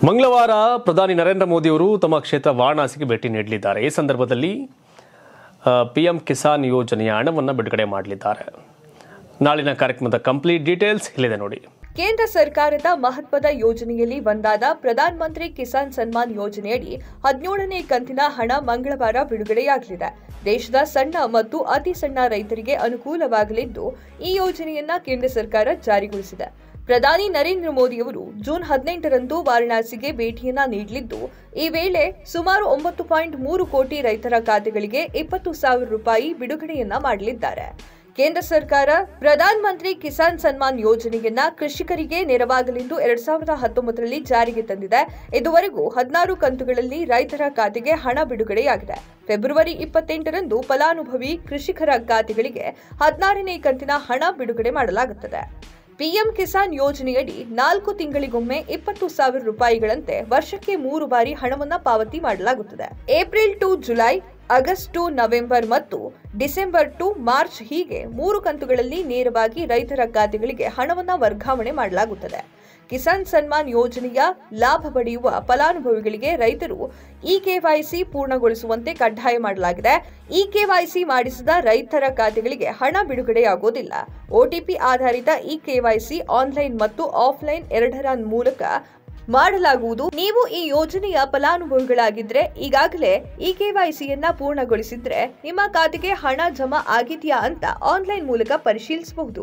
ಮಂಗಳವಾರ ಪ್ರಧಾನಿ ನರೇಂದ್ರ ಮೋದಿಯವರು ತಮ್ಮ ಕ್ಷೇತ್ರ ವಾರಣಾಸಿಗೆ ಭೇಟಿ ನೀಡಲಿದ್ದಾರೆ ಈ ಸಂದರ್ಭದಲ್ಲಿ ಪಿಎಂ ಕಿಸಾನ್ ಯೋಜನೆಯ ಹಣವನ್ನು ಬಿಡುಗಡೆ ಮಾಡಲಿದ್ದಾರೆ ನಾಳಿನ ಕಾರ್ಯಕ್ರಮದ ಕಂಪ್ಲೀಟ್ ಡೀಟೇಲ್ಸ್ ಇಲ್ಲಿದೆ ನೋಡಿ ಕೇಂದ್ರ ಸರ್ಕಾರದ ಮಹತ್ವದ ಯೋಜನೆಯಲ್ಲಿ ಒಂದಾದ ಪ್ರಧಾನ ಮಂತ್ರಿ ಕಿಸಾನ್ ಸನ್ಮಾನ್ ಯೋಜನೆಯಡಿ ಹದಿನೇಳನೇ ಕಂತಿನ ಹಣ ಮಂಗಳವಾರ ಬಿಡುಗಡೆಯಾಗಲಿದೆ ದೇಶದ ಸಣ್ಣ ಮತ್ತು ಅತಿ ಸಣ್ಣ ರೈತರಿಗೆ ಅನುಕೂಲವಾಗಲಿದ್ದು ಈ ಯೋಜನೆಯನ್ನ ಕೇಂದ್ರ ಸರ್ಕಾರ ಜಾರಿಗೊಳಿಸಿದೆ ಪ್ರಧಾನಿ ನರೇಂದ್ರ ಮೋದಿಯವರು ಜೂನ್ ಹದಿನೆಂಟರಂದು ವಾರಣಾಸಿಗೆ ಭೇಟಿಯನ್ನ ನೀಡಲಿದ್ದು ಈ ವೇಳೆ ಸುಮಾರು ಒಂಬತ್ತು ಪಾಯಿಂಟ್ ಮೂರು ಕೋಟಿ ರೈತರ ಖಾತೆಗಳಿಗೆ ಇಪ್ಪತ್ತು ಸಾವಿರ ರೂಪಾಯಿ ಬಿಡುಗಡೆಯನ್ನ ಮಾಡಲಿದ್ದಾರೆ ಕೇಂದ್ರ ಸರ್ಕಾರ ಪ್ರಧಾನ ಮಂತ್ರಿ ಕಿಸಾನ್ ಸನ್ಮಾನ್ ಯೋಜನೆಯನ್ನ ಕೃಷಿಕರಿಗೆ ನೆರವಾಗಲೆಂದು ಎರಡ್ ಸಾವಿರದ ಹತ್ತೊಂಬತ್ತರಲ್ಲಿ ಜಾರಿಗೆ ತಂದಿದೆ ಇದುವರೆಗೂ ಹದಿನಾರು ಕಂತುಗಳಲ್ಲಿ ರೈತರ ಖಾತೆಗೆ ಹಣ ಬಿಡುಗಡೆಯಾಗಿದೆ ಫೆಬ್ರವರಿ ಇಪ್ಪತ್ತೆಂಟರಂದು ಫಲಾನುಭವಿ ಕೃಷಿಕರ ಖಾತೆಗಳಿಗೆ ಹದಿನಾರನೇ ಕಂತಿನ ಹಣ ಬಿಡುಗಡೆ ಮಾಡಲಾಗುತ್ತದೆ ಪಿಎಂ ಕಿಸಾನ್ ಯೋಜನೆಯಡಿ ನಾಲ್ಕು ತಿಂಗಳಿಗೊಮ್ಮೆ ಇಪ್ಪತ್ತು ಸಾವಿರ ರೂಪಾಯಿಗಳಂತೆ ವರ್ಷಕ್ಕೆ ಮೂರು ಬಾರಿ ಹಣವನ್ನ ಪಾವತಿ ಮಾಡಲಾಗುತ್ತದೆ April to July August to November ಮತ್ತು ಡಿಸೆಂಬರ್ ಟು ಮಾರ್ಚ್ ಹೀಗೆ ಮೂರು ಕಂತುಗಳಲ್ಲಿ ನೇರವಾಗಿ ರೈತರ ಖಾತೆಗಳಿಗೆ ಹಣವನ್ನ ವರ್ಗಾವಣೆ ಮಾಡಲಾಗುತ್ತದೆ ಕಿಸಾನ್ ಸನ್ಮಾನ್ ಯೋಜನೆಯ ಲಾಭ ಪಡೆಯುವ ಫಲಾನುಭವಿಗಳಿಗೆ ರೈತರು ಇ ಕೆವೈಸಿ ಪೂರ್ಣಗೊಳಿಸುವಂತೆ ಕಡ್ಡಾಯ ಮಾಡಲಾಗಿದೆ ಇ ಕೆವೈಸಿ ಮಾಡಿಸಿದ ರೈತರ ಖಾತೆಗಳಿಗೆ ಹಣ ಬಿಡುಗಡೆಯಾಗುವುದಿಲ್ಲ ಒಟಿಪಿ ಆಧಾರಿತ ಇ ಕೆವೈಸಿ ಆನ್ಲೈನ್ ಮತ್ತು ಆಫ್ಲೈನ್ ಎರಡರ ಮೂಲಕ ಮಾಡಲಾಗುವುದು ನೀವು ಈ ಯೋಜನೆಯ ಫಲಾನುಭವಿಗಳಾಗಿದ್ರೆ ಈಗಾಗಲೇ ಇ ಕೆವೈಸಿಯನ್ನ ಪೂರ್ಣಗೊಳಿಸಿದ್ರೆ ನಿಮ್ಮ ಖಾತೆಗೆ ಹಣ ಜಮಾ ಆಗಿದೆಯಾ ಅಂತ ಆನ್ಲೈನ್ ಮೂಲಕ ಪರಿಶೀಲಿಸಬಹುದು